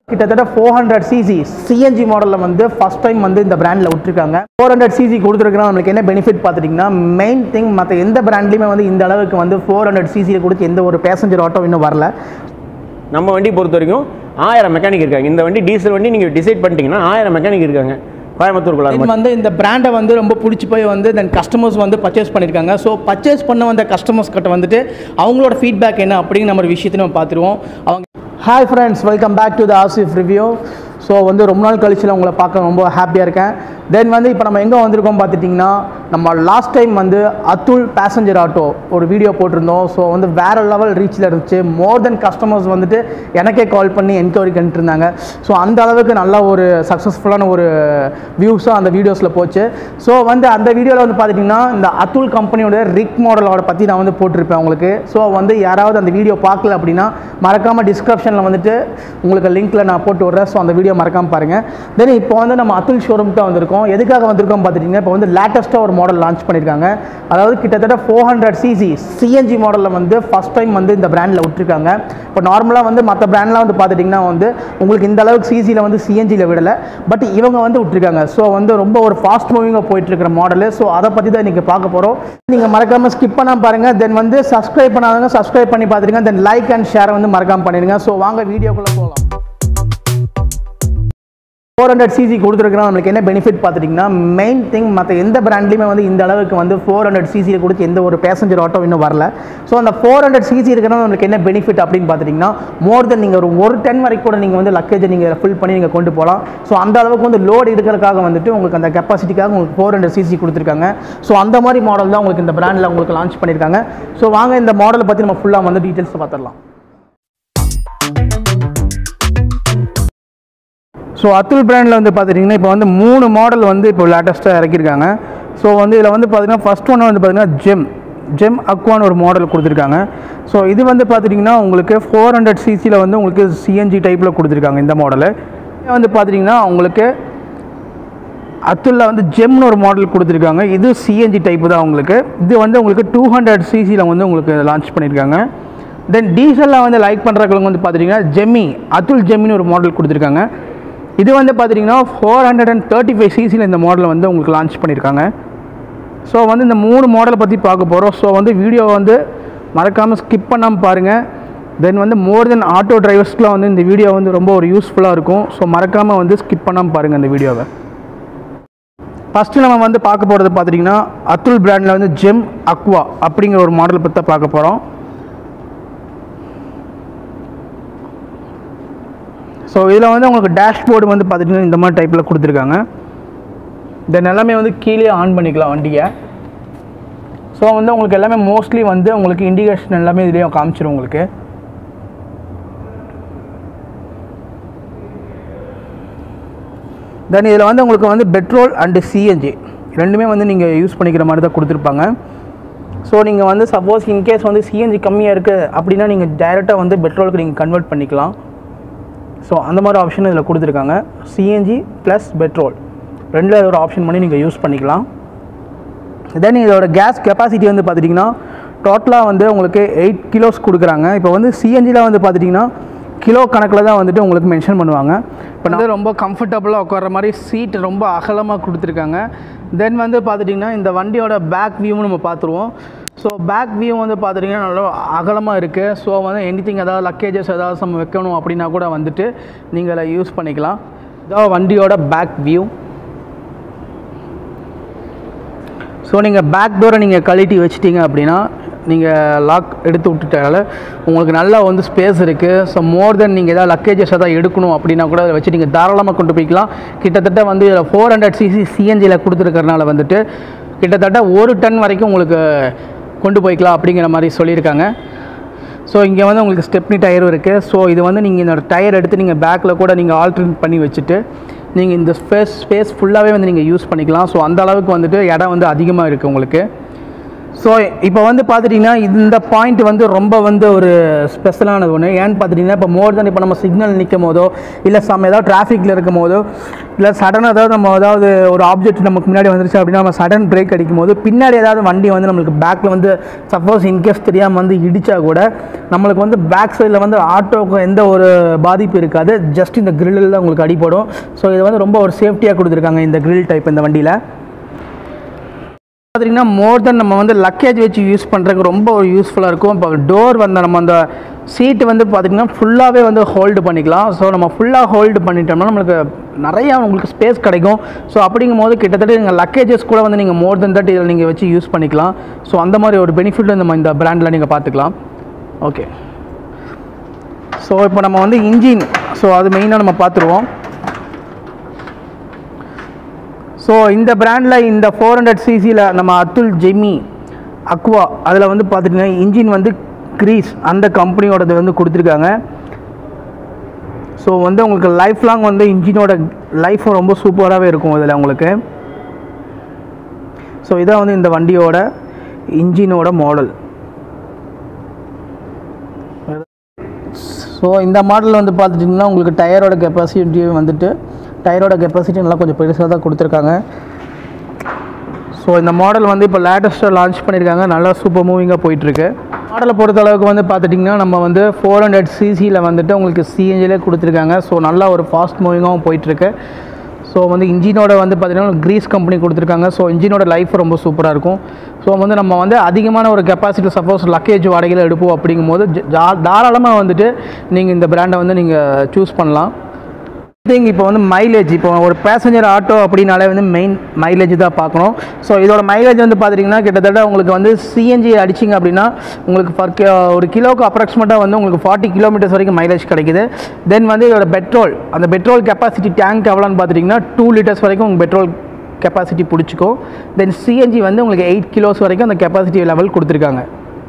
கிட்டத்தட்ட four hundred CC CNG மாடலில் வந்து ஃபஸ்ட் டைம் வந்து இந்த பிராண்டில் விட்டுருக்காங்க ஃபோர் ஹண்ட்ரட் சிசி கொடுத்துருக்கா நம்மளுக்கு என்ன பெனிஃபிட் பார்த்துட்டிங்கன்னா மெயின் திங் மற்ற எந்த பிராண்ட்லையுமே வந்து இந்த அளவுக்கு வந்து ஃபோர் ஹண்ட்ரட் சிசியில் கொடுத்து எந்த ஒரு பேசஞ்சர் ஆட்டோ இன்னும் வரல நம்ம வண்டி பொறுத்த வரைக்கும் ஆயிரம் மெக்கானிக் இருக்காங்க இந்த வண்டி டீசல் வண்டி நீங்கள் டிசைட் பண்ணிட்டீங்கன்னா ஆயிரம் மெக்கானிக் இருக்காங்க கோயம்புத்தூருக்குள்ள தென் வந்து இந்த பிராண்டை வந்து ரொம்ப பிடிச்சி போய் வந்து தென் கஸ்டமர்ஸ் வந்து பர்ச்சேஸ் பண்ணியிருக்காங்க ஸோ பர்ச்சேஸ் பண்ண வந்த கஸ்டமர்ஸ் கிட்ட வந்துட்டு அவங்களோட ஃபீட்பேக் என்ன அப்படிங்கிற நம்ம ஒரு விஷயத்தை நம்ம பார்த்துருவோம் அவங்க hi friends welcome back to the Asif review so வந்து ரொம்ப நாள் கழிச்சில் உங்களை பார்க்க ரொம்ப ஹாப்பியாக இருக்கேன் தென் வந்து இப்போ நம்ம எங்கே வந்திருக்கோம் பார்த்துட்டிங்கன்னா நம்ம லாஸ்ட் டைம் வந்து அத்துல் பேசஞ்சர் ஆட்டோ ஒரு வீடியோ போட்டிருந்தோம் ஸோ வந்து வேறு லெவல் ரீச்சில் இருந்துச்சு மோர் தென் கஸ்டமர்ஸ் வந்துட்டு எனக்கே கால் பண்ணி என்கொயரி இருந்தாங்க ஸோ அந்த அளவுக்கு நல்ல ஒரு சக்ஸஸ்ஃபுல்லான ஒரு வியூஸும் அந்த வீடியோஸில் போச்சு ஸோ வந்து அந்த வீடியோவில் வந்து பார்த்துட்டிங்கன்னா இந்த அத்துல் கம்பெனியோட ரிக் மாடலோட பற்றி நான் வந்து போட்டிருப்பேன் உங்களுக்கு ஸோ வந்து யாராவது அந்த வீடியோ பார்க்கல அப்படின்னா மறக்காமல் டிஸ்கிரிப்ஷனில் வந்துட்டு உங்களுக்கு லிங்க்கில் நான் போட்டு விட்றேன் ஸோ அந்த வீடியோ மறக்காமல் பாருங்கள் தென் இப்போ வந்து நம்ம அத்துல் ஷோரூம் தான் வந்திருக்கோம் எதுக்காக வந்திருக்கோம் பார்த்துட்டிங்கன்னா இப்போ வந்து லேட்டஸ்ட்டாக ஒரு மாடல் லான்ச் பண்ணியிருக்காங்க அதாவது கிட்டத்தட்ட ஃபோர் ஹண்ட்ரட் சிசி சிஎன்ஜி மாடலில் வந்து ஃபஸ்ட் டைம் வந்து இந்த பிராண்டில் விட்டுருக்காங்க இப்போ நார்மலாக வந்து மற்ற பிராண்ட்லாம் வந்து பார்த்துட்டிங்கன்னா வந்து உங்களுக்கு இந்த அளவுக்கு சிசியில் வந்து சிஎன்ஜியில் விடலை பட் இவங்க வந்து விட்டுருக்காங்க ஸோ வந்து ரொம்ப ஒரு ஃபாஸ்ட் மூவிங்காக போயிட்டு இருக்கிற மாடலு ஸோ அதை பற்றி தான் இன்றைக்கி பார்க்க போகிறோம் நீங்கள் மறக்காமல் ஸ்கிப் பண்ணாமல் பாருங்கள் தென் வந்து சப்ஸ்கிரைப் பண்ணாதவங்க சப்ஸ்கிரைப் பண்ணி பார்த்துருங்க தென் லைக் அண்ட் ஷேர் வந்து மறக்காமல் பண்ணிடுங்க ஸோ வாங்க வீடியோக்குள்ளே போகலாம் ஃபோர் ஹண்ட்ரட் சிசி கொடுத்துருக்கா நம்மளுக்கு என்ன பெனிஃபிட் பார்த்துட்டிங்கன்னா மெயின் திங் மற்ற எந்த பிராண்ட்லையுமே வந்து இந்த அளவுக்கு வந்து ஃபோர் ஹண்ட்ரட் சிசியில் கொடுத்து எந்த ஒரு பேசஞ்சர் ஆட்டோ இன்னும் வரல ஸோ அந்த ஃபோர் ஹண்ட்ரட் சிசி இருக்கிறது நம்மளுக்கு என்ன பெனிஃபிட் அப்படின்னு பார்த்துட்டிங்கன்னா மோர் தென் நீங்கள் ஒரு ஒரு டென் வரைக்கும் கூட நீங்கள் வந்து லக்கேஜை நீங்கள் ஃபில் பண்ணி நீங்கள் கொண்டு போகலாம் ஸோ அந்த அளவுக்கு வந்து லோடு இருக்கிறதுக்காக வந்துட்டு உங்களுக்கு அந்த கெப்பாசிட்டிக்காக உங்களுக்கு ஃபோர் ஹண்ட்ரட் சிசி கொடுத்துருக்காங்க ஸோ அந்த மாதிரி மாடல் தான் உங்களுக்கு இந்த பிராண்டில் உங்களுக்கு லான்ச் பண்ணியிருக்காங்க ஸோ வாங்க இந்த மாடலை பற்றி நம்ம ஃபுல்லாக வந்து டீட்டெயில்ஸ் பார்த்துடலாம் ஸோ அத்துல் பிராண்டில் வந்து பார்த்துட்டிங்கன்னா இப்போ வந்து மூணு மாடல் வந்து இப்போ லேட்டஸ்ட்டாக இறக்கியிருக்காங்க ஸோ வந்து இதில் வந்து பார்த்திங்கன்னா ஃபஸ்ட் ஒன்று வந்து பார்த்திங்கன்னா ஜெம் ஜெம் அக்வான்னு ஒரு மாடல் கொடுத்துருக்காங்க ஸோ இது வந்து பார்த்துட்டிங்கன்னா உங்களுக்கு ஃபோர் ஹண்ட்ரட் சிசியில் வந்து உங்களுக்கு சிஎன்ஜி டைப்பில் கொடுத்துருக்காங்க இந்த மாடலு வந்து பார்த்துட்டிங்கன்னா உங்களுக்கு அத்துல்ல வந்து ஜெம்னு ஒரு மாடல் கொடுத்துருக்காங்க இது சிஎன்ஜி டைப்பு தான் உங்களுக்கு இது வந்து உங்களுக்கு டூ ஹண்ட்ரட் சிசியில் வந்து உங்களுக்கு லான்ச் பண்ணியிருக்காங்க தென் டீசலில் வந்து லைக் பண்ணுறவங்களுக்கு வந்து பார்த்துட்டிங்கன்னா ஜெம்மி அத்துல் ஜெம்மின்னு ஒரு மாடல் கொடுத்துருக்காங்க இது வந்து பார்த்துட்டிங்கன்னா four hundred and thirty five சிசியில் இந்த மாடலை வந்து உங்களுக்கு லான்ச் பண்ணியிருக்காங்க ஸோ வந்து இந்த மூணு மாடலை பற்றி பார்க்க போகிறோம் ஸோ வந்து வீடியோ வந்து மறக்காமல் ஸ்கிப் பண்ணாமல் பாருங்கள் தென் வந்து மோர் தென் ஆட்டோ டிரைவர்ஸ்க்குலாம் வந்து இந்த வீடியோ வந்து ரொம்ப ஒரு யூஸ்ஃபுல்லாக இருக்கும் ஸோ மறக்காமல் வந்து ஸ்கிப் பண்ணாமல் பாருங்கள் இந்த வீடியோவை ஃபஸ்ட்டு நம்ம வந்து பார்க்க போகிறது பார்த்துட்டிங்கன்னா அத்துல் பிராண்டில் வந்து ஜெம் அக்வா அப்படிங்கிற ஒரு மாடல் பற்றி தான் பார்க்க போகிறோம் ஸோ இதில் வந்து உங்களுக்கு டேஷ்போர்டு வந்து பார்த்துட்டிங்கன்னா இந்த மாதிரி டைப்பில் கொடுத்துருக்காங்க தென் எல்லாமே வந்து கீழே ஆன் பண்ணிக்கலாம் வண்டியை ஸோ வந்து உங்களுக்கு எல்லாமே மோஸ்ட்லி வந்து உங்களுக்கு இண்டிகேஷன் எல்லாமே இதுலேயும் காமிச்சிரும் உங்களுக்கு தென் இதில் வந்து உங்களுக்கு வந்து பெட்ரோல் அண்டு சிஎன்ஜி ரெண்டுமே வந்து நீங்கள் யூஸ் பண்ணிக்கிற மாதிரி தான் கொடுத்துருப்பாங்க ஸோ நீங்கள் வந்து சப்போஸ் இன்கேஸ் வந்து சிஎன்ஜி கம்மியாக இருக்குது அப்படின்னா நீங்கள் டைரெக்டாக வந்து பெட்ரோலுக்கு நீங்கள் கன்வெர்ட் பண்ணிக்கலாம் ஸோ அந்த மாதிரி ஆப்ஷன் இதில் கொடுத்துருக்காங்க சிஎன்ஜி ப்ளஸ் பெட்ரோல் ரெண்டில் ஒரு ஆப்ஷன் பண்ணி நீங்கள் யூஸ் பண்ணிக்கலாம் தென் இதோட கேஸ் கெப்பாசிட்டி வந்து பார்த்துட்டிங்கன்னா டோட்டலாக வந்து உங்களுக்கு எயிட் கிலோஸ் கொடுக்குறாங்க இப்போ வந்து சிஎன்ஜியில் வந்து பார்த்துட்டிங்கன்னா கிலோ கணக்கில் தான் வந்துட்டு உங்களுக்கு மென்ஷன் பண்ணுவாங்க இப்போ வந்து ரொம்ப கம்ஃபர்டபுளாக உட்கார மாதிரி சீட் ரொம்ப அகலமாக கொடுத்துருக்காங்க தென் வந்து பார்த்துட்டிங்கன்னா இந்த வண்டியோட பேக் வியூவும் நம்ம பார்த்துருவோம் ஸோ பேக் வியூ வந்து பார்த்துட்டிங்கன்னா நல்லா அகலமாக இருக்குது ஸோ வந்து எனிதிங் ஏதாவது லக்கேஜஸ் ஏதாவது நம்ம வைக்கணும் அப்படின்னா கூட வந்துட்டு நீங்கள் அதை யூஸ் பண்ணிக்கலாம் இதான் வண்டியோட பேக் வியூ ஸோ நீங்கள் பேக் டோரை நீங்கள் கழட்டி வச்சிட்டீங்க அப்படின்னா நீங்கள் லாக் எடுத்து விட்டுட்டால உங்களுக்கு நல்லா வந்து ஸ்பேஸ் இருக்குது ஸோ மோர் தென் நீங்கள் எதாவது லக்கேஜஸ் எதாவது எடுக்கணும் அப்படின்னா கூட அதை வச்சு நீங்கள் தாராளமாக கொண்டு போய்க்கலாம் கிட்டத்தட்ட வந்து இதில் ஃபோர் ஹண்ட்ரட் சிசி சிஎன்ஜியில் கொடுத்துருக்கறனால வந்துட்டு கிட்டத்தட்ட ஒரு டன் வரைக்கும் உங்களுக்கு கொண்டு போய்க்கலாம் அப்படிங்கிற மாதிரி சொல்லியிருக்காங்க ஸோ இங்கே வந்து உங்களுக்கு ஸ்டெப்னி டயரும் இருக்குது ஸோ இது வந்து நீங்கள் இந்த டயர் எடுத்து நீங்கள் பேக்கில் கூட நீங்கள் ஆல்ட்ரேட் பண்ணி வச்சுட்டு நீங்கள் இந்த ஸ்பேஸ் ஸ்பேஸ் ஃபுல்லாகவே வந்து நீங்கள் யூஸ் பண்ணிக்கலாம் ஸோ அந்த அளவுக்கு வந்துட்டு இடம் வந்து அதிகமாக இருக்குது உங்களுக்கு ஸோ இப்போ வந்து பார்த்துட்டிங்கன்னா இந்த பாயிண்ட் வந்து ரொம்ப வந்து ஒரு ஸ்பெஷலானது ஒன்று ஏன்னு பார்த்துட்டிங்கன்னா இப்போ மோர் தென் இப்போ நம்ம சிக்னல் நிற்கும் போதோ இல்லை சம் ஏதாவது டிராஃபிக்கில் இருக்கும் போதோ இல்லை சடனாக ஏதாவது நம்ம ஏதாவது ஒரு ஆப்ஜெக்ட் நமக்கு முன்னாடி வந்துருச்சு அப்படின்னா நம்ம சடன் பிரேக் அடிக்கும் போது பின்னாடி ஏதாவது வண்டி வந்து நம்மளுக்கு பேக்கில் வந்து சப்போஸ் இன்கேஸ் தெரியாமல் வந்து இடித்தா கூட நம்மளுக்கு வந்து பேக் சைடில் வந்து ஆட்டோவுக்கு எந்த ஒரு பாதிப்பு இருக்காது ஜஸ்ட் இந்த கிரில்லில் தான் உங்களுக்கு அடிப்படும் ஸோ இது வந்து ரொம்ப ஒரு சேஃப்டியாக கொடுத்துருக்காங்க இந்த grill டைப் இந்த வண்டியில் பார்த்தீங்கன்னா மோர் தென் நம்ம வந்து லக்கேஜ் வச்சு யூஸ் பண்ணுறதுக்கு ரொம்ப ஒரு யூஸ்ஃபுல்லாக இருக்கும் இப்போ டோர் வந்து நம்ம அந்த சீட்டு வந்து பார்த்திங்கன்னா ஃபுல்லாகவே வந்து ஹோல்டு பண்ணிக்கலாம் ஸோ நம்ம ஃபுல்லாக ஹோல்டு பண்ணிட்டோம்னா நம்மளுக்கு நிறையா உங்களுக்கு ஸ்பேஸ் கிடைக்கும் ஸோ அப்படிங்கும் போது கிட்டத்தட்ட நீங்கள் லக்கேஜஸ் கூட வந்து நீங்கள் மோர் தென் தட் இதில் நீங்கள் வச்சு யூஸ் பண்ணிக்கலாம் ஸோ அந்த மாதிரி ஒரு பெனிஃபிட் நம்ம இந்த பிராண்டில் நீங்கள் பார்த்துக்கலாம் ஓகே ஸோ இப்போ நம்ம வந்து இன்ஜின் ஸோ அது மெயினாக நம்ம பார்த்துருவோம் ஸோ இந்த பிராண்டில் இந்த ஃபோர் ஹண்ட்ரட் சிசியில் நம்ம அத்துல் ஜெமி அக்வா அதில் வந்து பார்த்துட்டிங்கன்னா இன்ஜின் வந்து க்ரீஸ் அந்த கம்பெனியோடது வந்து கொடுத்துருக்காங்க ஸோ வந்து உங்களுக்கு லைஃப் லாங் வந்து இன்ஜினோட லைஃப் ரொம்ப சூப்பராகவே இருக்கும் இதில் உங்களுக்கு ஸோ இதான் வந்து இந்த வண்டியோட இன்ஜினோட மாடல் ஸோ இந்த மாடல் வந்து பார்த்துட்டிங்கன்னா உங்களுக்கு டயரோட கெப்பாசிட்டி வந்துட்டு டயரோட கெப்பாசிட்டி நல்லா கொஞ்சம் பெருசாக தான் கொடுத்துருக்காங்க ஸோ இந்த மாடல் வந்து இப்போ லேட்டஸ்ட்டாக லான்ச் பண்ணியிருக்காங்க நல்லா சூப்பர் மூவிங்காக போயிட்டுருக்கு மாடலை பொறுத்த அளவுக்கு வந்து பார்த்துட்டிங்கன்னா நம்ம வந்து ஃபோர் ஹண்ட்ரட் சிசியில் வந்துட்டு உங்களுக்கு சிஎன்ஜிலே கொடுத்துருக்காங்க ஸோ நல்லா ஒரு ஃபாஸ்ட் மூவிங்காகவும் போயிட்டுருக்கு ஸோ வந்து இன்ஜினோட வந்து பார்த்திங்கன்னா க்ரீஸ் கம்பெனி கொடுத்துருக்காங்க ஸோ இன்ஜினோட லைஃப் ரொம்ப சூப்பராக இருக்கும் ஸோ வந்து நம்ம வந்து அதிகமான ஒரு கெப்பாசிட்டி சப்போஸ் லக்கேஜ் வாடகையில் எடுப்போம் அப்படிங்கும்போது ஜ- ஜா- தாராளமாக வந்துட்டு நீங்கள் இந்த பிராண்டை வந்து நீங்கள் சூஸ் பண்ணலாம் திங் இப்போ வந்து மைலேஜ் இப்போ ஒரு பேசஞ்சர் ஆட்டோ அப்படின்னாலே வந்து மெயின் மைலேஜ் தான் பார்க்கணும் ஸோ இதோட மைலேஜ் வந்து பார்த்துட்டிங்கன்னா கிட்டத்தட்ட உங்களுக்கு வந்து சிஎன்ஜி அடிச்சிங்க அப்படின்னா உங்களுக்கு பர் ஒரு கிலோவுக்கு அப்ராக்சிமேட்டாக வந்து உங்களுக்கு ஃபார்ட்டி கிலோமீட்டர்ஸ் வரைக்கும் மைலேஜ் கிடைக்குது தென் வந்து இதோட பெட்ரோல் அந்த பெட்ரோல் கெப்பாசிட்டி டேங்க் எவ்வளோன்னு பார்த்துட்டிங்கன்னா டூ லிட்டர்ஸ் வரைக்கும் உங்களுக்கு பெட்ரோல் கெப்பாசிட்டி பிடிச்சிக்கும் தென் சிஎன்ஜி வந்து உங்களுக்கு எயிட் கிலோஸ் வரைக்கும் அந்த கெப்பாசிட்டி லெவல் கொடுத்துருக்காங்க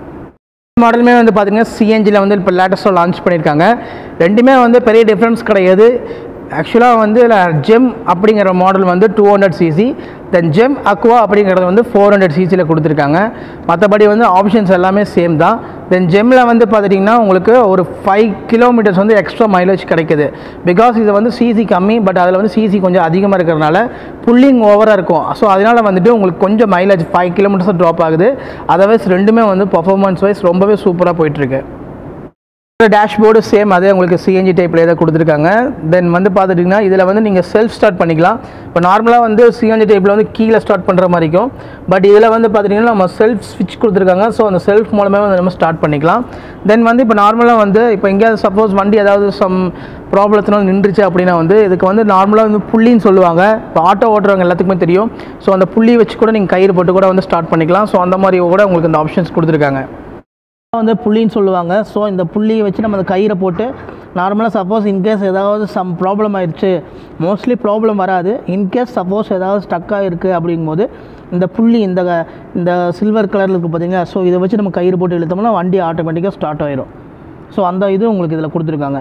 மாடலுமே வந்து பார்த்தீங்கன்னா சிஎன்ஜியில் வந்து இப்போ லேட்டஸ்ட்டாக லான்ச் பண்ணியிருக்காங்க ரெண்டுமே வந்து பெரிய டிஃப்ரென்ஸ் கிடையாது ஆக்சுவலாக வந்து ஜெம் அப்படிங்கிற மாடல் வந்து two hundred CC then Gem Aqua அப்படிங்கிறது வந்து ஃபோர் ஹண்ட்ரட் சிசியில் கொடுத்துருக்காங்க மற்றபடி வந்து ஆப்ஷன்ஸ் எல்லாமே சேம் தான் தென் ஜெம்மில் வந்து பார்த்துட்டிங்கன்னா உங்களுக்கு ஒரு ஃபைவ் கிலோமீட்டர்ஸ் வந்து எக்ஸ்ட்ரா மைலேஜ் கிடைக்குது பிகாஸ் இது வந்து சிசி கம்மி பட் அதில் வந்து சிசி கொஞ்சம் அதிகமாக இருக்கிறனால புல்லிங் ஓவராக இருக்கும் ஸோ அதனால் வந்துட்டு உங்களுக்கு கொஞ்சம் மைலேஜ் ஃபைவ் கிலோமீட்டர்ஸ் ட்ராப் ஆகுது அதர்வைஸ் ரெண்டுமே வந்து பர்ஃபார்மன்ஸ் வைஸ் ரொம்பவே சூப்பராக போயிட்டுருக்கு டேஷ்போர்டு சேம் அதே உங்களுக்கு சிஎன்ஜி டைப்பில் தான் கொடுத்துருக்காங்க தென் வந்து பார்த்துட்டிங்கன்னா இதில் வந்து நீங்கள் செல்ஃப் ஸ்டார்ட் பண்ணிக்கலாம் இப்போ நார்மலாக வந்து சிஎன்ஜி டைப்பில் வந்து கீழே ஸ்டார்ட் பண்ணுற மாதிரி இருக்கும் பட் இதில் வந்து பார்த்துட்டிங்கன்னா நம்ம செல்ஃப் ஸ்விட்ச் கொடுத்துருக்காங்க ஸோ அந்த செல்ஃப் மூலமாக வந்து நம்ம ஸ்டார்ட் பண்ணிக்கலாம் தென் வந்து இப்போ நார்மலாக வந்து இப்போ எங்கேயாவது சப்போஸ் வண்டி ஏதாவது சம் ப்ராப்ளத்தினால நின்றுச்சு அப்படின்னா வந்து இதுக்கு வந்து நார்மலாக வந்து புள்ளின்னு சொல்லுவாங்க இப்போ ஆட்டோ ஓட்டுறவங்க எல்லாத்துக்குமே தெரியும் ஸோ அந்த புள்ளி வச்சு கூட நீங்கள் கயிறு போட்டு கூட வந்து ஸ்டார்ட் பண்ணிக்கலாம் ஸோ அந்த மாதிரி கூட உங்களுக்கு இந்த ஆப்ஷன்ஸ் கொடுத்துருக்காங்க வந்து புள்ளின்னு சொல்லுவாங்க ஸோ இந்த புள்ளியை வச்சு நம்ம அந்த கயிறை போட்டு நார்மலாக சப்போஸ் இன்கேஸ் ஏதாவது சம் ப்ராப்ளம் ஆயிடுச்சு மோஸ்ட்லி ப்ராப்ளம் வராது இன்கேஸ் சப்போஸ் ஏதாவது ஸ்டக்காக இருக்குது அப்படிங்கும்போது இந்த புள்ளி இந்த இந்த சில்வர் கலரில் இருக்குது பார்த்தீங்களா ஸோ இதை வச்சு நம்ம கயிறு போட்டு இழுத்தோம்னா வண்டி ஆட்டோமேட்டிக்காக ஸ்டார்ட் ஆயிரும் ஸோ அந்த இது உங்களுக்கு இதில் கொடுத்துருக்காங்க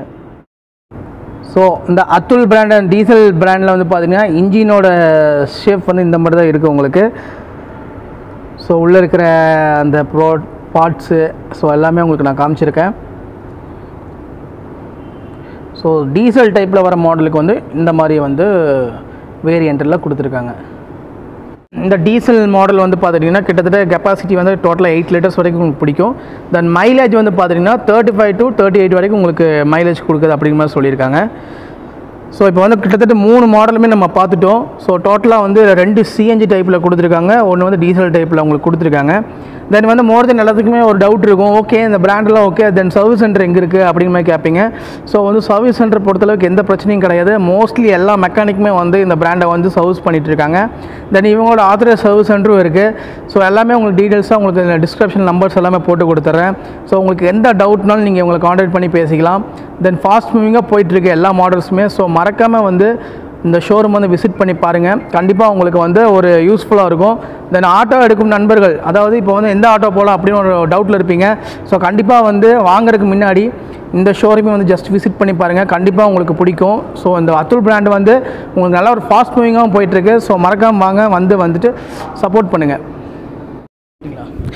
ஸோ இந்த அத்துல் பிராண்ட் அண்ட் டீசல் பிராண்டில் வந்து பார்த்தீங்கன்னா இன்ஜினோட ஷேப் வந்து இந்த மாதிரி தான் இருக்குது உங்களுக்கு ஸோ உள்ளே இருக்கிற அந்த ப்ரோ பார்ட்ஸு ஸோ எல்லாமே உங்களுக்கு நான் காமிச்சிருக்கேன் ஸோ டீசல் டைப்பில் வர மாடலுக்கு வந்து இந்த மாதிரி வந்து வேரியண்ட்டில் கொடுத்துருக்காங்க இந்த டீசல் மாடல் வந்து பார்த்துட்டிங்கன்னா கிட்டத்தட்ட கெப்பாசிட்டி வந்து டோட்டலாக எயிட் லிட்டர்ஸ் வரைக்கும் உங்களுக்கு பிடிக்கும் தென் மைலேஜ் வந்து பார்த்திங்கன்னா thirty five to thirty eight வரைக்கும் உங்களுக்கு மைலேஜ் கொடுக்குது அப்படிங்கிற மாதிரி சொல்லியிருக்காங்க ஸோ இப்போ வந்து கிட்டத்தட்ட மூணு மாடலுமே நம்ம பார்த்துட்டோம் ஸோ டோட்டலாக வந்து ரெண்டு சிஎன்ஜி டைப்பில் கொடுத்துருக்காங்க ஒன்று வந்து டீசல் டைப்பில் உங்களுக்கு கொடுத்துருக்காங்க தென் வந்து மோர் தென் எல்லாத்துக்குமே ஒரு டவுட் இருக்கும் ஓகே இந்த பிராண்டெலாம் ஓகே தென் சர்வீஸ் சென்டர் எங்கே இருக்குது அப்படிங்கிற மாதிரி கேட்பீங்க ஸோ வந்து சர்வீஸ் சென்டர் பொறுத்தளவுக்கு எந்த பிரச்சனையும் கிடையாது மோஸ்ட்லி எல்லா மெக்கானிக்குமே வந்து இந்த பிராண்டை வந்து சர்வீஸ் பண்ணிட்டு இருக்காங்க தென் இவங்களோட ஆத்தரைஸ் சர்வீஸ் சென்டரும் இருக்குது ஸோ எல்லாமே உங்களுக்கு டீட்டெயில்ஸாக உங்களுக்கு டிஸ்கிரிப்ஷன் நம்பர்ஸ் எல்லாமே போட்டு கொடுத்துட்றேன் ஸோ உங்களுக்கு எந்த டவுட்னாலும் நீங்கள் உங்களை காண்டாக்ட் பண்ணி பேசிக்கலாம் தென் ஃபாஸ்ட் மூவிங்காக போயிட்டுருக்கு எல்லா மாடல்ஸுமே ஸோ மறக்காமல் வந்து இந்த ஷோரூம் வந்து விசிட் பண்ணி பாருங்கள் கண்டிப்பாக உங்களுக்கு வந்து ஒரு யூஸ்ஃபுல்லாக இருக்கும் தென் ஆட்டோ எடுக்கும் நண்பர்கள் அதாவது இப்போ வந்து எந்த ஆட்டோ போகலாம் அப்படின்னு ஒரு டவுட்டில் இருப்பீங்க ஸோ கண்டிப்பாக வந்து வாங்குறதுக்கு முன்னாடி இந்த ஷோரூமை வந்து ஜஸ்ட் விசிட் பண்ணி பாருங்கள் கண்டிப்பாக உங்களுக்கு பிடிக்கும் ஸோ இந்த அத்துல் பிராண்ட் வந்து உங்களுக்கு நல்ல ஒரு ஃபாஸ்ட் மூவிங்காகவும் போயிட்டுருக்கு ஸோ மறக்காமல் வாங்க வந்து வந்துட்டு சப்போர்ட் பண்ணுங்கள்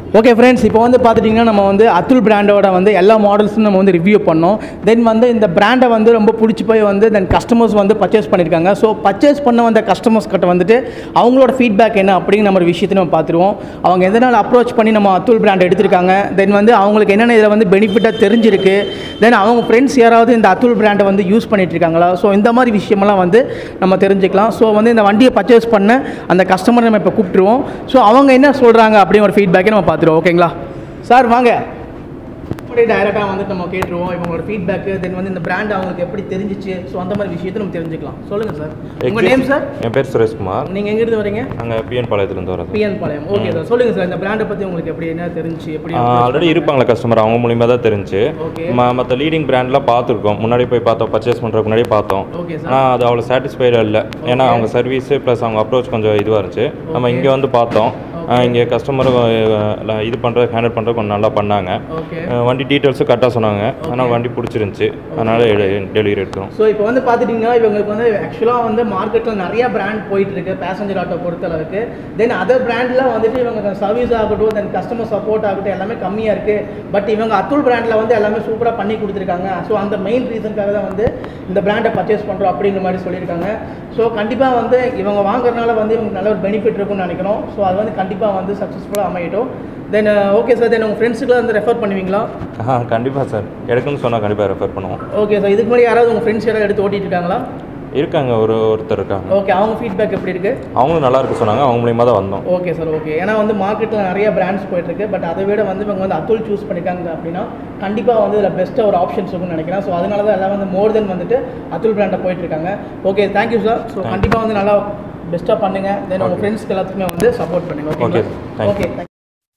ஓகே ஃப்ரெண்ட்ஸ் இப்போ வந்து பார்த்துட்டிங்கன்னா நம்ம வந்து அத்துல் பிராண்டோட வந்து எல்லா மாடல்ஸும் நம்ம வந்து ரிவ்யூ பண்ணோம் தென் வந்து இந்த பிராண்டை வந்து ரொம்ப பிடிச்சி போய் வந்து தென் கஸ்டமர்ஸ் வந்து பர்ச்சேஸ் பண்ணியிருக்காங்க ஸோ பர்ச்சேஸ் பண்ண வந்த கஸ்டமர்ஸ் கிட்ட வந்துட்டு அவங்களோட ஃபீட்பேக் என்ன அப்படிங்கிற நம்ம ஒரு விஷயத்தை நம்ம பார்த்துருவோம் அவங்க எதனால் அப்ரோச் பண்ணி நம்ம அத்துல் பிராண்ட் எடுத்திருக்காங்க தென் வந்து அவங்களுக்கு என்னென்ன இதில் வந்து பெனிஃபிட்டாக தெரிஞ்சிருக்கு தென் அவங்க ஃப்ரெண்ட்ஸ் யாராவது இந்த அத்துல் பிராண்டை வந்து யூஸ் பண்ணிட்டு இருக்காங்களா ஸோ இந்த மாதிரி விஷயமெல்லாம் வந்து நம்ம தெரிஞ்சுக்கலாம் ஸோ வந்து இந்த வண்டியை பர்ச்சேஸ் பண்ண அந்த கஸ்டமரை நம்ம இப்போ கூப்பிட்டுருவோம் ஸோ அவங்க என்ன சொல்கிறாங்க அப்படிங்கிற ஒரு ஃபீட்பேக்கை நம்ம பார்த்துருவோம் ஓகேங்களா சார் வாங்க அப்படியே டைரெக்டாக வந்துட்டு நம்ம கேட்டுருவோம் இவங்களோட ஃபீட்பேக்கு தென் வந்து இந்த பிராண்ட் அவங்களுக்கு எப்படி தெரிஞ்சிச்சு ஸோ அந்த மாதிரி விஷயத்தை நம்ம தெரிஞ்சுக்கலாம் சொல்லுங்கள் சார் உங்கள் நேம் சார் என் பேர் சுரேஷ்குமார் நீங்கள் எங்கேருந்து வரீங்க நாங்கள் பிஎன் பாளையத்துலேருந்து வரோம் பிஎன் பாளையம் ஓகே சார் சொல்லுங்கள் சார் இந்த பிராண்டை பற்றி உங்களுக்கு எப்படி என்ன தெரிஞ்சு எப்படி ஆல்ரெடி இருப்பாங்களே கஸ்டமர் அவங்க மூலியமாக தான் தெரிஞ்சு Okay. மற்ற லீடிங் பிராண்ட்லாம் பார்த்துருக்கோம் முன்னாடி போய் பார்த்தோம் பர்ச்சேஸ் பண்ணுறதுக்கு முன்னாடி பார்த்தோம் ஓகே சார் ஆனால் அது அவ்வளோ சாட்டிஸ்ஃபைடாக இல்லை ஏன்னா அவங்க சர்வீஸு ப்ளஸ் அவங்க அப்ரோச் கொஞ்சம் இதுவாக இருந்துச்சு நம்ம இங்கே வந்து பார்த்தோம் இங்கே கஸ்டமரும் இது பண்ணுறது ஹேண்டில் பண்ணுறது கொஞ்சம் நல்லா பண்ணாங்க ஓகே அஹ் வண்டி டீட்டெயில்ஸும் கரெக்டாக சொன்னாங்க அதனால் வண்டி பிடிச்சிருந்துச்சி அதனால் டெலிவரி எடுக்கிறோம் ஸோ இப்போ வந்து பார்த்துட்டிங்கன்னா இவங்களுக்கு வந்து ஆக்சுவலாக வந்து மார்க்கெட்டில் நிறைய பிராண்ட் போயிட்டு இருக்கு பேசஞ்சர் ஆட்டோ பொறுத்தளவுக்கு தென் அதர் பிராண்டில் வந்துட்டு இவங்க சர்வீஸ் ஆகட்டும் தென் கஸ்டமர் சப்போர்ட் ஆகட்டும் எல்லாமே கம்மியாக இருக்குது பட் இவங்க அத்துல் பிராண்டில் வந்து எல்லாமே சூப்பராக பண்ணி கொடுத்துருக்காங்க ஸோ அந்த மெயின் ரீசனுக்காக தான் வந்து இந்த பிராண்டை பர்ச்சேஸ் பண்ணுறோம் அப்படிங்கிற மாதிரி சொல்லியிருக்காங்க ஸோ கண்டிப்பாக வந்து இவங்க வாங்குறதுனால வந்து இவங்களுக்கு நல்ல ஒரு பெனிஃபிட் இருக்கும்னு நினைக்கிறோம் ஸோ அது வந்து கண்டிப்பாக வந்து சக்ஸஸ்ஃபுல்லாக அமையட்டும் தென் ஓகே சார் தென் உங்கள் ஃப்ரெண்ட்ஸுக்குலாம் வந்து ரெஃபர் பண்ணுவீங்களா ஆ கண்டிப்பாக சார் எடுக்கணும்னு சொன்னால் கண்டிப்பாக ரெஃபர் பண்ணுவோம் ஓகே சார் இதுக்கு முன்னாடி யாராவது உங்கள் ஃப்ரெண்ட்ஸ் யாராவது எடுத்து ஓட்டிட்டு இருக்காங்களா இருக்காங்க ஒரு ஒருத்தர் இருக்காங்க ஓகே அவங்க ஃபீட்பேக் எப்படி இருக்குது அவங்களும் நல்லா இருக்கு சொன்னாங்க அவங்க மூலியமாக தான் வந்தோம் ஓகே சார் ஓகே ஏன்னா வந்து மார்க்கெட்டில் நிறைய பிராண்ட்ஸ் போயிட்டுருக்கு பட் அதை விட வந்து இவங்க வந்து அத்துல் சூஸ் பண்ணியிருக்காங்க அப்படின்னா கண்டிப்பாக வந்து இதில் பெஸ்ட்டாக ஒரு ஆப்ஷன்ஸ் இருக்கும்னு நினைக்கிறேன் ஸோ அதனால தான் எல்லாம் வந்து மோர் தென் வந்துட்டு அத்துல் பிராண்டை போயிட்டுருக்காங்க ஓகே தேங்க்யூ சார் ஸோ கண்டிப்பாக வந்து நல்லா பெஸ்ட்டாக பண்ணுங்கள் தென் உங்கள் ஃப்ரெண்ட்ஸ்க்கு எல்லாத்துக்குமே வந்து சப்போர்ட் பண்ணுங்கள் Okay, okay thank you. Okay thank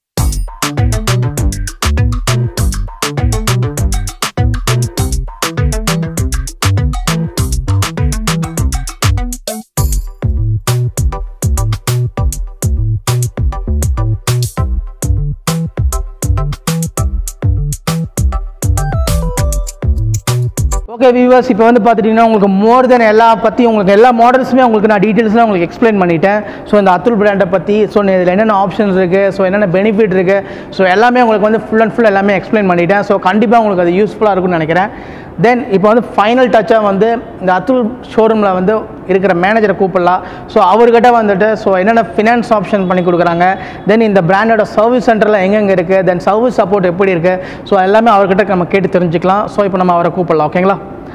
okay viewers இப்போ வந்து பார்த்துட்டிங்கன்னா உங்களுக்கு மோர் தென் எல்லா பற்றி உங்களுக்கு எல்லா மாடல்ஸுமே உங்களுக்கு நான் டீட்டெயில்ஸ்லாம் உங்களுக்கு எக்ஸ்பிளைன் பண்ணிட்டேன் ஸோ இந்த அத்துல் பிராண்டை பற்றி ஸோ இதில் என்னென்ன ஆப்ஷன்ஸ் இருக்குது ஸோ என்னென்ன பெனிஃபிட் இருக்குது ஸோ எல்லாமே உங்களுக்கு வந்து ஃபுல் அண்ட் ஃபுல் எல்லாமே எக்ஸ்பிளைன் பண்ணிட்டேன் ஸோ கண்டிப்பாக உங்களுக்கு அது யூஸ்ஃபுல்லாக இருக்கும்னு நினைக்கிறேன் தென் இப்போ வந்து ஃபைனல் டச்சாக வந்து இந்த அத்துல் ஷோரூமில் வந்து இருக்கிற மேனேஜரை கூப்பிடலாம் ஸோ அவர்கிட்ட வந்துட்டு ஸோ என்னென்ன ஃபினான்ஸ் ஆப்ஷன் பண்ணி கொடுக்குறாங்க தென் இந்த பிராண்டோட சர்வீஸ் சென்டரில் எங்கெங்கே இருக்குது தென் சர்வீஸ் சப்போர்ட் எப்படி இருக்குது ஸோ எல்லாமே அவர்கிட்ட நம்ம கேட்டு தெரிஞ்சுக்கலாம் ஸோ இப்போ நம்ம அவரை கூப்பிடலாம் ஓகேங்களா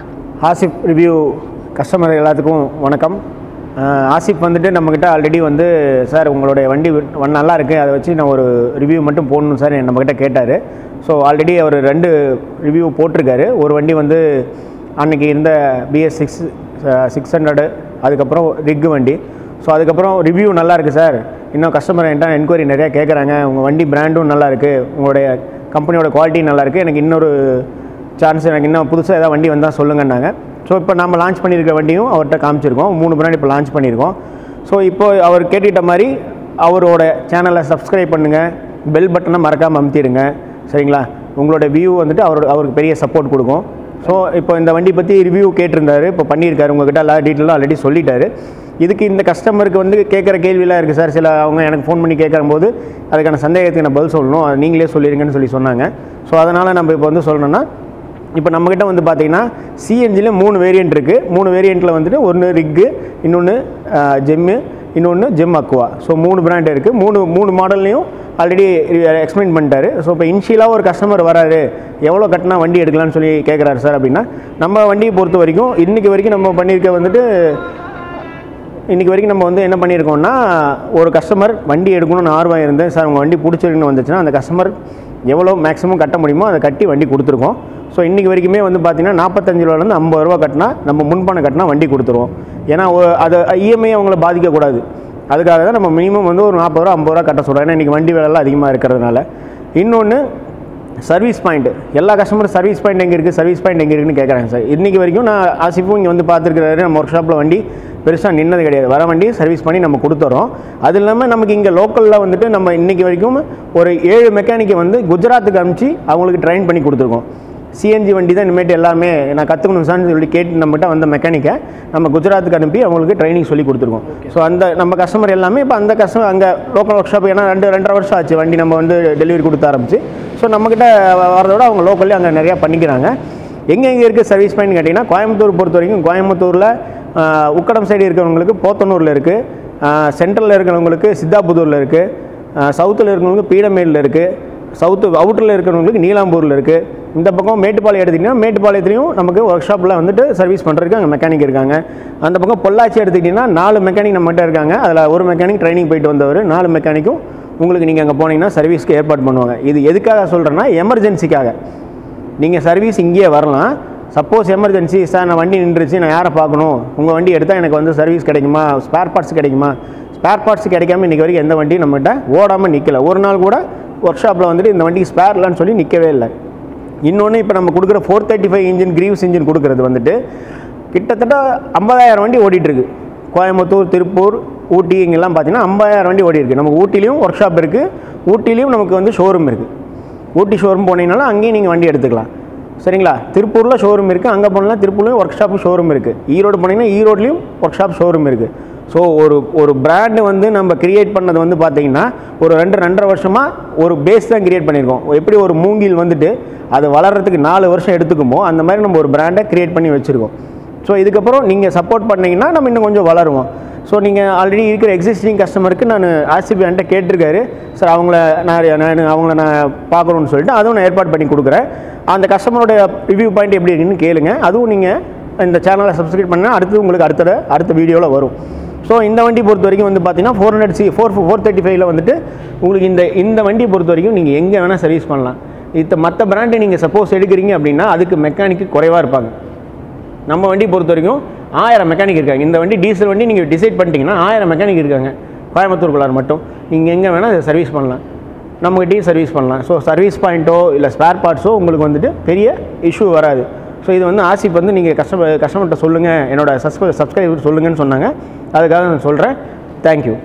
ஆசிப் ரிவ்யூ கஸ்டமர் எல்லாத்துக்கும் வணக்கம் அஹ் ஆசிப் வந்துட்டு நம்மக்கிட்ட ஆல்ரெடி வந்து சார் உங்களுடைய வண்டி வி- வ- நல்லா இருக்குது அதை வச்சு நான் ஒரு ரிவ்யூ மட்டும் போடணும் சார் நம்மக்கிட்ட கேட்டார் ஸோ ஆல்ரெடி அவர் ரெண்டு ரிவ்யூ போட்டிருக்காரு ஒரு வண்டி வந்து அன்னைக்கு இருந்த பிஎஸ் சிக்ஸ் சிக்ஸ் ஹண்ட்ரடு அதுக்கப்புறம் ரிக் வண்டி ஸோ அதுக்கப்புறம் ரிவ்யூ நல்லா இருக்குது சார் இன்னும் கஸ்டமர் என்கிட்ட என்கொயரி நிறையா கேட்குறாங்க உங்கள் வண்டி பிராண்டும் நல்லா இருக்குது உங்களுடைய கம்பெனியோட குவாலிட்டி நல்லா இருக்குது எனக்கு இன்னொரு சான்ஸ் எனக்கு இன்னும் புதுசாக ஏதாவது வண்டி வந்தால் சொல்லுங்கன்னாங்க ஸோ இப்போ நம்ம லான்ச் பண்ணியிருக்க வண்டியும் அவர்கிட்ட காமிச்சிருக்கோம் மூணு பிராண்ட் இப்போ லான்ச் பண்ணியிருக்கோம் ஸோ இப்போ அவர் கேட்டுக்கிட்ட மாதிரி அவரோட சேனலை சப்ஸ்கிரைப் பண்ணுங்கள் பெல் பட்டனை மறக்காமல் அமுத்திடுங்க சரிங்களா உங்களோட வியூ வந்துட்டு அவரோட அவருக்கு பெரிய சப்போர்ட் கொடுக்கும் ஸோ இப்போ இந்த வண்டி பற்றி ரிவ்யூ கேட்டிருந்தாரு இப்போ பண்ணியிருக்காரு உங்ககிட்ட எல்லா டீட்டெயிலும் ஆல்ரெடி சொல்லிட்டாரு இதுக்கு இந்த கஸ்டமருக்கு வந்து கேட்குற கேள்வியெலாம் இருக்குது சார் சில அவங்க எனக்கு ஃபோன் பண்ணி கேட்கும்போது அதுக்கான சந்தேகத்துக்கு நான் பதில் சொல்லணும் அது நீங்களே சொல்லிடுங்கன்னு சொல்லி சொன்னாங்க ஸோ அதனால் நம்ம இப்போ வந்து சொல்லணும்னா இப்போ நம்மக்கிட்ட வந்து பார்த்தீங்கன்னா சிஎன்ஜியில் மூணு வேரியண்ட் இருக்குது மூணு வேரியண்ட்டில் வந்துட்டு ஒன்று ரிக்கு இன்னொன்று ஜெம்மு இன்னொன்று ஜெம் அக்வா ஸோ மூணு பிராண்ட் இருக்குது மூணு மூணு மாடல்லையும் ஆல்ரெடி எக்ஸ்பிளைன் பண்ணிட்டாரு ஸோ இப்போ இனிஷியலாக ஒரு கஸ்டமர் வராரு எவ்வளோ கட்டினா வண்டி எடுக்கலாம்னு சொல்லி கேட்குறாரு சார் அப்படின்னா நம்ம வண்டியை பொறுத்த வரைக்கும் இன்றைக்கி வரைக்கும் நம்ம பண்ணியிருக்க வந்துட்டு இன்றைக்கி வரைக்கும் நம்ம வந்து என்ன பண்ணியிருக்கோம்னா ஒரு கஸ்டமர் வண்டி எடுக்கணும்னு ஆர்வம் இருந்தேன் சார் உங்கள் வண்டி பிடிச்சிருக்குன்னு வந்துச்சுன்னா அந்த கஸ்டமர் எவ்வளோ மேக்ஸிமம் கட்ட முடியுமோ அதை கட்டி வண்டி கொடுத்துருக்கோம் ஸோ இன்றைக்கி வரைக்குமே வந்து பார்த்தீங்கன்னா நாற்பத்தஞ்சு ரூபாலேருந்து ஐம்பது ரூபா கட்டினா நம்ம முன்பணம் கட்டினா வண்டி கொடுத்துருவோம் ஏன்னா ஒ- அது இஎம்ஐ அவங்கள பாதிக்கக்கூடாது அதுக்காக தான் நம்ம மினிமம் வந்து ஒரு நாற்பது ரூபா ஐம்பது ரூபா கட்ட சொல்கிறோம் ஏன்னா இன்றைக்கி வண்டி விலைலாம் அதிகமாக இருக்கிறதுனால இன்னொன்று சர்வீஸ் பாயிண்ட் எல்லா கஸ்டமரும் சர்வீஸ் பாயிண்ட் எங்கே இருக்குது சர்வீஸ் பாயிண்ட் எங்கே இருக்குன்னு கேட்குறாங்க சார் இன்றைக்கி வரைக்கும் நான் ஆசிஃபும் இங்கே வந்து பார்த்துருக்கிறாரு நம்ம ஒர்க் ஷாப்பில் வண்டி பெருசாக நின்னது கிடையாது வர வண்டி சர்வீஸ் பண்ணி நம்ம கொடுத்துறோம் அது இல்லாமல் நமக்கு இங்கே லோக்கலில் வந்துட்டு நம்ம இன்றைக்கி வரைக்கும் ஒரு ஏழு மெக்கானிக்கை வந்து குஜராத்துக்கு அனுப்பிச்சு அவங்களுக்கு ட்ரெயின் பண்ணி கொடுத்துருக்கோம் சிஎன்ஜி வண்டி தான் இனிமேட்டு எல்லாமே நான் கற்றுக்கணும் சார்னு சொல்லி கேட்டு நம்மகிட்ட வந்த மெக்கானிக்கை நம்ம குஜராத்துக்கு அனுப்பி அவங்களுக்கு ட்ரைனிங் சொல்லி கொடுத்துருக்கோம் ஸோ அந்த நம்ம கஸ்டமர் எல்லாமே இப்போ அந்த கஸ்டமர் அங்கே லோக்கல் ஒர்க் ஷாப் ஏன்னா ரெண்டு ரெண்டரை வருஷம் ஆச்சு வண்டி நம்ம வந்து டெலிவரி கொடுத்த ஆரம்பிச்சு ஸோ நம்மக்கிட்ட வரதோட அவங்க லோக்கல்லே அங்கே நிறையா பண்ணிக்கிறாங்க எங்கே எங்கே இருக்குது சர்வீஸ் பாயிண்ட் கேட்டிங்கன்னா கோயம்புத்தூர் பொறுத்த வரைக்கும் கோயம்புத்தூரில் ஆஹ், உக்கடம் சைடு இருக்கிறவங்களுக்கு போத்தனூரில் இருக்குது சென்ட்ரலில் இருக்கிறவங்களுக்கு சித்தாபுதூரில் இருக்குது சவுத்தில் இருக்கிறவங்களுக்கு பீடமேடில் இருக்குது சவுத்து அவுட்டரில் இருக்கிறவங்களுக்கு நீலாம்பூரில் இருக்குது இந்த பக்கம் மேட்டுப்பாளையம் எடுத்துக்கிட்டிங்கன்னா மேட்டுப்பாளையத்துலையும் நமக்கு ஒர்க் ஷாப்பில் வந்துட்டு சர்வீஸ் பண்ணுறதுக்கு அங்கே மெக்கானிக் இருக்காங்க அந்த பக்கம் பொள்ளாச்சி எடுத்துக்கிட்டிங்கன்னா நாலு மெக்கானிக் நம்மகிட்ட இருக்காங்க அதில் ஒரு மெக்கானிக் ட்ரைனிங் போயிட்டு வந்தவர் நாலு மெக்கானிக்கும் உங்களுக்கு நீங்கள் அங்கே போனீங்கன்னா சர்வீஸ்க்கு ஏற்பாடு பண்ணுவாங்க இது எதுக்காக சொல்கிறேன்னா எமர்ஜென்சிக்காக நீங்கள் சர்வீஸ் இங்கேயே வரலாம் சப்போஸ் எமர்ஜென்சி சார் நான் வண்டி நின்றுச்சு நான் யாரை பார்க்கணும் உங்கள் வண்டி எடுத்தால் எனக்கு வந்து சர்வீஸ் கிடைக்குமா ஸ்பேர் பார்ட்ஸ் கிடைக்குமா ஸ்பேர் பார்ட்ஸ் கிடைக்காம இன்றைக்கி வரைக்கும் எந்த வண்டியும் நம்மகிட்ட ஓடாமல் நிற்கல ஒரு நாள் கூட ஒர்க் ஷாப்பில் வந்துட்டு இந்த வண்டிக்கு ஸ்பேர்லான்னு சொல்லி நிற்கவே இல்லை இன்னொன்று இப்போ நம்ம கொடுக்குற four thirty five engine Greaves engine கொடுக்குறது வந்துட்டு கிட்டத்தட்ட ஐம்பதாயிரம் வண்டி ஓடிட்டு இருக்கு கோயம்புத்தூர் திருப்பூர் ஊட்டி இங்கெல்லாம் பார்த்தீங்கன்னா ஐம்பதாயிரம் வண்டி ஓடி இருக்கு நமக்கு ஊட்டிலையும் ஒர்க் ஷாப் இருக்குது ஊட்டிலையும் நமக்கு வந்து ஷோரூம் இருக்குது ஊட்டி ஷோரூம் போனீங்கனாலும் அங்கேயும் நீங்கள் வண்டி எடுத்துக்கலாம் சரிங்களா திருப்பூரில் ஷோரூம் இருக்குது அங்கே போனால் திருப்பூர்லேயும் ஒர்க் ஷாப்பு ஷோரூம் இருக்குது ஈரோடு போனீங்கன்னா ஈரோட்லேயும் ஒர்க் ஷாப் ஷோரூம் இருக்குது ஸோ ஒரு ஒரு பிராண்டு வந்து நம்ம கிரியேட் பண்ணது வந்து பார்த்தீங்கன்னா ஒரு ரெண்டு ரெண்டரை வருஷமாக ஒரு பேஸ் தான் கிரியேட் பண்ணியிருக்கோம் எப்படி ஒரு மூங்கில் வந்துட்டு அது வளர்கிறதுக்கு நாலு வருஷம் எடுத்துக்குமோ அந்த மாதிரி நம்ம ஒரு பிராண்டை கிரியேட் பண்ணி வச்சுருக்கோம் ஸோ இதுக்கப்புறம் நீங்கள் சப்போர்ட் பண்ணீங்கன்னா நம்ம இன்னும் கொஞ்சம் வளருவோம் ஸோ நீங்கள் ஆல்ரெடி இருக்கிற எக்ஸிஸ்டிங் கஸ்டமருக்கு நான் ஆர்சிபி என்கிட்ட கேட்டிருக்காரு சார் அவங்கள நான் நான் அவங்கள நான் பார்க்கணுன்னு சொல்லிட்டு அதுவும் நான் ஏற்பாடு பண்ணி கொடுக்குறேன் அந்த கஸ்டமரோட ரிவ்யூ பாயிண்ட் எப்படி இருக்குன்னு கேளுங்க அதுவும் நீங்கள் இந்த சேனலை சப்ஸ்கிரைப் பண்ணால் அடுத்து உங்களுக்கு அடுத்த அடுத்த வீடியோவில் வரும் ஸோ இந்த வண்டி பொறுத்த வரைக்கும் வந்து பார்த்தீங்கன்னா four hundred C four four thirty ஃபைவ்ல வந்துட்டு உங்களுக்கு இந்த இந்த வண்டியை பொறுத்த வரைக்கும் நீங்கள் எங்கே வேணால் சர்வீஸ் பண்ணலாம் இத்த மற்ற பிராண்டு நீங்கள் சப்போஸ் எடுக்கிறீங்க அப்படின்னா அதுக்கு மெக்கானிக்கு குறைவாக இருப்பாங்க நம்ம வண்டி பொறுத்த வரைக்கும் ஆயிரம் மெக்கானிக் இருக்காங்க இந்த வண்டி டீசல் வண்டி நீங்கள் டிசைட் பண்ணிட்டீங்கன்னா ஆயிரம் மெக்கானிக் இருக்காங்க கோயம்புத்தூர்குள்ளார் மட்டும் நீங்கள் எங்கே வேணால் இதை சர்வீஸ் பண்ணலாம் நம்மகிட்டயும் சர்வீஸ் பண்ணலாம் ஸோ சர்வீஸ் பாயிண்ட்டோ இல்லை ஸ்பேர் பார்ட்ஸோ உங்களுக்கு வந்துட்டு பெரிய இஷ்யூ வராது ஸோ இது வந்து ஆசிப் வந்து நீங்கள் கஸ்டமர் கஸ்டமர்கிட்ட சொல்லுங்கள் என்னோட சப்ஸ்கிரை சப்ஸ்கிரைபர் சொல்லுங்கன்னு சொன்னாங்க அதுக்காக நான் சொல்கிறேன் தேங்க்யூ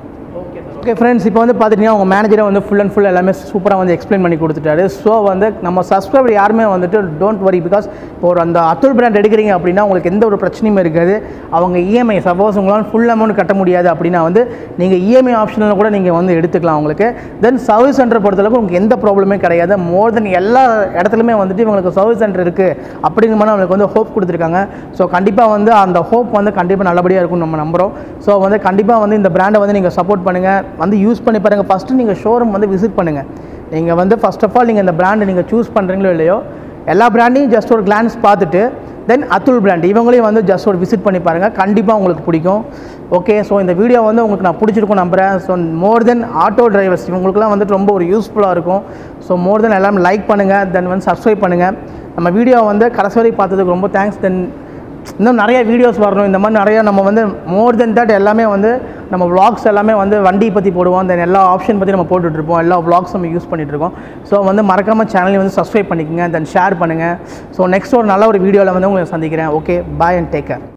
ஓகே ஃப்ரெண்ட்ஸ் இப்போ வந்து பார்த்துட்டிங்கன்னா உங்கள் மேனேஜரை வந்து ஃபுல் அண்ட் ஃபுல் எல்லாமே சூப்பராக வந்து எக்ஸ்பிளைன் பண்ணி கொடுத்துட்டாரு ஸோ வந்து நம்ம சப்ஸ்கிரைபர் யாருமே வந்துட்டு டோன்ட் வரி பிகாஸ் இப்போ ஒரு அந்த அத்துல் பிராண்ட் எடுக்கிறீங்க அப்படின்னா உங்களுக்கு எந்த ஒரு பிரச்சனையும் இருக்காது அவங்க இஎம்ஐ சப்போஸ் உங்களால் ஃபுல் அமௌண்ட் கட்ட முடியாது அப்படின்னா வந்து நீங்கள் இஎம்ஐ ஆப்ஷனில் கூட நீங்கள் வந்து எடுத்துக்கலாம் உங்களுக்கு தென் சர்வீஸ் சென்டர் பொறுத்தளவுக்கு உங்களுக்கு எந்த ப்ராப்ளமே கிடையாது மோர் தென் எல்லா இடத்துலையுமே வந்துட்டு இவங்களுக்கு சர்வீஸ் சென்டர் இருக்குது அப்படிங்கிற மாதிரி அவங்களுக்கு வந்து ஹோப் கொடுத்துருக்காங்க ஸோ கண்டிப்பாக வந்து அந்த ஹோப் வந்து கண்டிப்பாக நல்லபடியாக இருக்கும்னு நம்ம நம்புகிறோம் ஸோ வந்து கண்டிப்பாக வந்து இந்த பிராண்டை வந்து நீங்கள் சப்போர்ட் பண்ணுங்கள் வந்து யூஸ் பண்ணி பாருங்கள் ஃபஸ்ட்டு நீங்கள் ஷோரூம் வந்து விசிட் பண்ணுங்கள் நீங்கள் வந்து ஃபர்ஸ்ட் ஆஃப் ஆல் நீங்கள் இந்த பிராண்டை நீங்கள் சூஸ் பண்ணுறீங்களோ இல்லையோ எல்லா பிராண்டையும் ஜஸ்ட் ஒரு கிளான்ஸ் பார்த்துட்டு தென் அத்துல் பிராண்ட் இவங்களையும் வந்து ஜஸ்ட் ஒரு விசிட் பண்ணி பாருங்கள் கண்டிப்பாக உங்களுக்கு பிடிக்கும் ஓகே ஸோ இந்த வீடியோ வந்து உங்களுக்கு நான் பிடிச்சிருக்கும் நம்புகிறேன் so more then auto drivers இவங்களுக்குலாம் வந்துட்டு ரொம்ப ஒரு யூஸ்ஃபுல்லாக இருக்கும் ஸோ மோர் தென் எல்லாமே லைக் பண்ணுங்கள் தென் வந்து சப்ஸ்கிரைப் பண்ணுங்கள் நம்ம வீடியோ வந்து கடைசி வரை பார்த்ததுக்கு ரொம்ப தேங்க்ஸ் தென் இன்னும் நிறைய வீடியோஸ் வரணும் இந்த மாதிரி நிறைய நம்ம வந்து மோர் தென் தட் எல்லாமே வந்து நம்ம vlogs எல்லாமே வந்து வண்டி பற்றி போடுவோம் தென் எல்லா ஆப்ஷன் பற்றி நம்ம போட்டுட்ருப்போம் எல்லா vlogs நம்ம யூஸ் பண்ணிகிட்ருக்கோம் ஸோ வந்து மறக்காமல் சேனலையும் வந்து சப்ஸ்கிரைப் பண்ணிக்கோங்க தென் ஷேர் பண்ணுங்கள் ஸோ நெக்ஸ்ட் ஒரு நல்ல ஒரு வீடியோவில் வந்து உங்களை சந்திக்கிறேன் okay bye and take care